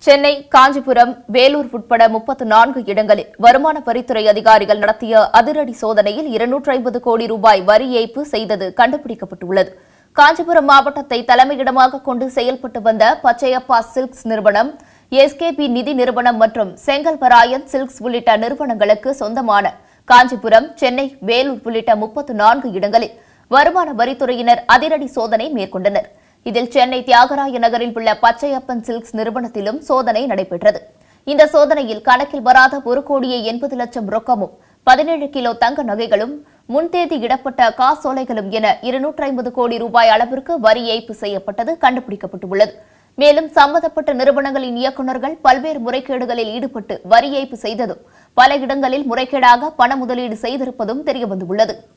சென்னை காஞ்சிபுரம் வேலூர் உட்பட முப்பத்து நான்கு இடங்களில் வருமான வரித்துறை அதிகாரிகள் நடத்திய அதிரடி சோதனையில் இருநூற்று ஐம்பது கோடி ரூபாய் வரி ஏய்ப்பு செய்தது கண்டுபிடிக்கப்பட்டுள்ளது காஞ்சிபுரம் மாவட்டத்தை தலைமையிடமாக கொண்டு செயல்பட்டு வந்த பச்சையப்பா சில்க்ஸ் நிறுவனம் எஸ்கேபி நிதி நிறுவனம் மற்றும் செங்கல்வராயன் சில்க்ஸ் உள்ளிட்ட நிறுவனங்களுக்கு சொந்தமான காஞ்சிபுரம் சென்னை வேலூர் உள்ளிட்ட முப்பத்து நான்கு இடங்களில் வருமான வரித்துறையினர் அதிரடி சோதனை மேற்கொண்டனர் இதில் சென்னை தியாகராய நகரில் உள்ள பச்சையப்பன் சில்க்ஸ் நிறுவனத்திலும் சோதனை நடைபெற்றது இந்த சோதனையில் கணக்கில் வராத ஒரு கோடியே எண்பது லட்சம் ரொக்கமும் பதினேழு கிலோ தங்க நகைகளும் முன்தேதி இடப்பட்ட காசோலைகளும் என இருநூற்று ஐம்பது கோடி ரூபாய் அளவிற்கு வரி ஏய்ப்பு செய்யப்பட்டது கண்டுபிடிக்கப்பட்டுள்ளது மேலும் சம்பந்தப்பட்ட நிறுவனங்களின் இயக்குநர்கள் பல்வேறு முறைகேடுகளில் ஈடுபட்டு வரி ஏய்ப்பு செய்ததும் பல இடங்களில் முறைகேடாக பண முதலீடு செய்திருப்பதும் தெரியவந்துள்ளது